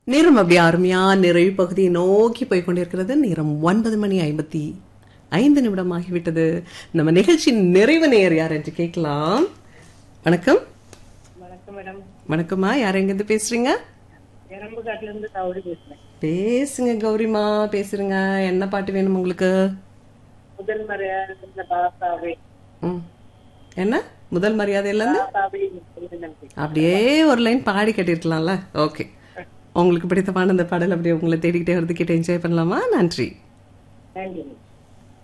நேரம் அப்படி அருமையா நிறைவு பகுதியை நோக்கி போய் கொண்டிருக்கிறது நேரம் ஒன்பது மணி ஐம்பத்தி ஐந்து நிமிடம் ஆகிவிட்டது நம்ம நிகழ்ச்சியின் நிறைவு நேர் யார் என்று கேட்கலாம் வணக்கம் வணக்கம் மேடம் வணக்கம்மா யார் எங்கிருந்து பேசுறீங்க எறும்பு காட்டுல இருந்து கவுரி பேசுறேன் பேசுங்க கௌரிமா பேசுறீங்க என்ன பாட்டு வேணும் உங்களுக்கு முதல் மரியாதை இந்த பாப்பாவே ம். என்ன முதல் மரியாதையில இருந்து பாப்பாவே நன்றி அப்படியே ஒரு லைன் பாடி கட்டிருக்கலாம்ல ஓகே உங்களுக்கு பிடித்தமான அந்த பாடல் அப்படியே உங்களை தேடிக்கிட்டே வருது கேட்டு என்ஜாய் பண்ணலாமா நன்றி நன்றி